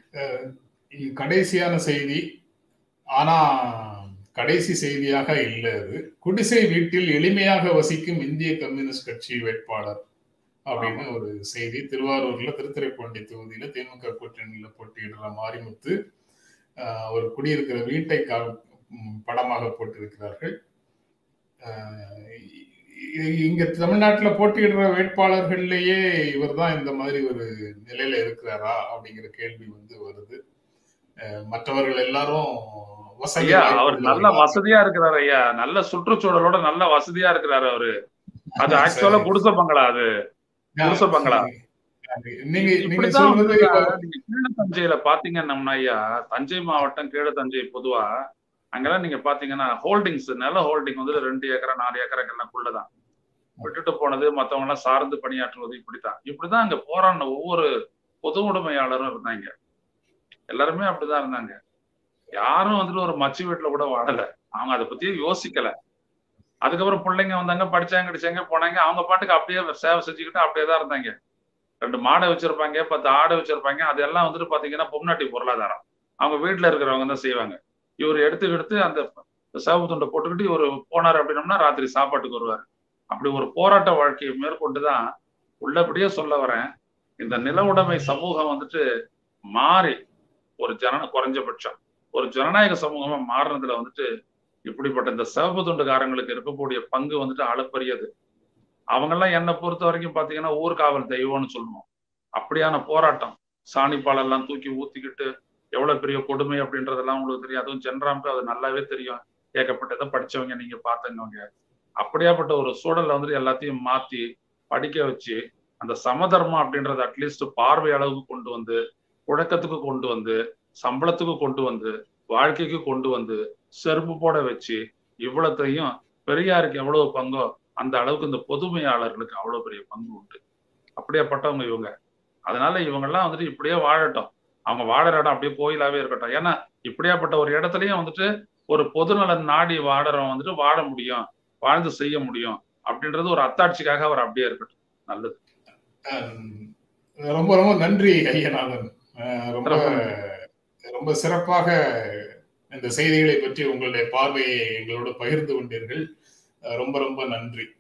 கடைசியான செய்தி ஆனா கடைசி செய்தியாக இல்லை அது குடிசை வீட்டில் எளிமையாக வசிக்கும் இந்திய கம்யூனிஸ்ட் கட்சி வேட்பாளர் அப்படின்னு ஒரு செய்தி திருவாரூர்ல திருத்துறைப்பூண்டி தொகுதியில திமுக கூட்டணியில போட்டியிடுற மாரிமுத்து ஒரு குடியிருக்கிற வீட்டை படமாக போட்டிருக்கிறார்கள் இங்க தமிழ்நாட்டில் போட்டியிடுற வேட்பாளர்கள்லயே இவர் தான் இந்த மாதிரி ஒரு நிலையில இருக்கிறாரா அப்படிங்கிற கேள்வி வந்து வருது மற்றவர்கள் எல்லாரும் ஐயா அவர் நல்ல வசதியா இருக்கிறாரு ஐயா நல்ல சுற்றுச்சூழலோட நல்ல வசதியா இருக்கிறாரு அவரு அது ஆக்சுவலா குடிச பங்களா அது குடிச பங்களா நீங்க நீங்க சொல்றது கீழ தஞ்சையில பாத்தீங்கன்னா ஐயா தஞ்சை மாவட்டம் கீழ தஞ்சை பொதுவா அங்கெல்லாம் நீங்க பாத்தீங்கன்னா ஹோல்டிங்ஸ் நில ஹோல்டிங் வந்து ரெண்டு ஏக்கரா நாலு ஏக்கராக்குள்ளதான் விட்டுட்டு போனது மத்தவங்க எல்லாம் சார்ந்து பணியாற்றுவது இப்படித்தான் இப்படிதான் அங்க போராடின ஒவ்வொரு பொது உடைமையாளரும் இருந்தாங்க எல்லாருமே அப்படிதான் இருந்தாங்க யாரும் வந்துட்டு ஒரு மச்சு வீட்டுல கூட வாழல அவங்க அதை பத்தியே யோசிக்கல அதுக்கப்புறம் பிள்ளைங்க வந்தாங்க படிச்சாங்க கிடைச்சாங்க போனாங்க அவங்க பாட்டுக்கு அப்படியே சேவை செஞ்சுக்கிட்டு அப்படியே தான் இருந்தாங்க ரெண்டு மாடை வச்சிருப்பாங்க பத்து ஆடை வச்சிருப்பாங்க அதெல்லாம் வந்துட்டு பாத்தீங்கன்னா பொம்நாட்டி பொருளாதாரம் அவங்க வீட்டுல இருக்கிறவங்க தான் செய்வாங்க இவர் எடுத்து எடுத்து அந்த சேவை துண்டை போட்டுக்கிட்டு இவர் போனார் அப்படின்னம்னா ராத்திரி சாப்பாட்டுக்கு வருவார் அப்படி ஒரு போராட்ட வாழ்க்கையை மேற்கொண்டு தான் உள்ளபடியே சொல்ல வரேன் இந்த நில உடைமை சமூகம் வந்துட்டு மாறி ஒரு ஜன குறைஞ்சபட்சம் ஒரு ஜனநாயக சமூகமா மாறினதுல வந்துட்டு இப்படிப்பட்ட இந்த சிவப்பு துண்டுக்காரங்களுக்கு இருக்கக்கூடிய பங்கு வந்துட்டு அளப்பரியது அவங்கெல்லாம் என்னை பொறுத்த வரைக்கும் பாத்தீங்கன்னா ஊர்காவல் தெய்வம்னு சொல்லுவோம் அப்படியான போராட்டம் சாணிப்பாலெல்லாம் தூக்கி ஊத்திக்கிட்டு எவ்வளவு பெரிய கொடுமை அப்படின்றதெல்லாம் உங்களுக்கு தெரியும் அதுவும் ஜென்ராம்க்கு அது நல்லாவே தெரியும் ஏகப்பட்டதை படிச்சவங்க நீங்க பார்த்தவங்க அப்படியாப்பட்ட ஒரு சூழல்ல வந்துட்டு எல்லாத்தையும் மாத்தி படிக்க வச்சு அந்த சமதர்மம் அப்படின்றத அட்லீஸ்ட் பார்வை அளவுக்கு கொண்டு வந்து புழக்கத்துக்கு கொண்டு வந்து சம்பளத்துக்கு கொண்டு வந்து வாழ்க்கைக்கு கொண்டு வந்து செருப்பு போட வச்சு இவ்வளத்தையும் பெரியாருக்கு எவ்வளவு பங்கோ அந்த அளவுக்கு இந்த பொதுமையாளர்களுக்கு அவ்வளவு பெரிய பங்கு உண்டு அப்படியேப்பட்டவங்க இவங்க அதனால இவங்கெல்லாம் வந்துட்டு இப்படியே வாழட்டும் அவங்க வாழற இடம் அப்படியே கோயிலாவே இருக்கட்டும் ஏன்னா இப்படியாப்பட்ட ஒரு இடத்துலயும் வந்துட்டு ஒரு பொதுநலன் நாடி வாடுறவன் வந்துட்டு வாழ முடியும் வாழ்ந்து செய்ய முடியும் அப்படின்றது ஒரு அத்தாட்சிக்காக அவர் அப்படியே இருக்கட்டும் நல்லது ரொம்ப ரொம்ப நன்றி ஐயநாதன் ரொம்ப ரொம்ப சிறப்பாக இந்த செய்திகளை பற்றி உங்களுடைய பார்வையை எங்களோடு பகிர்ந்து கொண்டீர்கள் ரொம்ப ரொம்ப நன்றி